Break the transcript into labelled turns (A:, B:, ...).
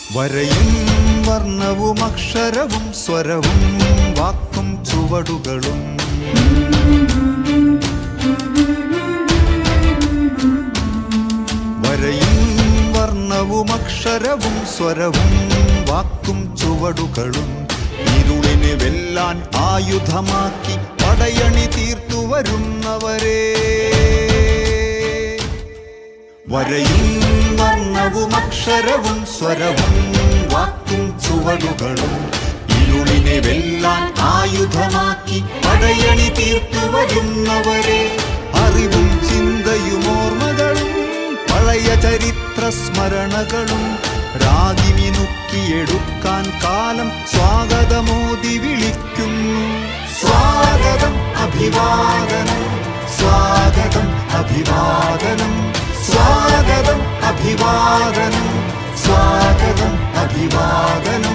A: വരയും വർണ്ണവും അക്ഷരവും സ്വരവും വാക്കും ചുവടുകളും വരയും വർണ്ണവും അക്ഷരവും സ്വരവും വാക്കും ചുവടുകളും ഇരുളിനെ വെല്ലാൻ ആയുധമാക്കി പടയണി തീർത്തു വരുന്നവരെ വരയും വർണ്ണവും അക്ഷരവും സ്വരവും വാക്കും ചുവടുകളും ഇരുളിനെ വെല്ലാൻ ആയുധമാക്കി പടയണി തീർത്തു വരുന്നവരെ അറിവും ചിന്തയും ഓർമ്മകളും പഴയ ചരിത്ര സ്മരണകളും രാഗിമിനുക്കിയെടുക്കാൻ കാലം സ്വാഗതമോദി വിളിക്കുന്നു സ്വാഗതം അഭിവാദനം സ്വാഗതം അഭിവാദനം സ്വാഗതം അഭിവാദനം സ്വാഗതം അഭിവാദനം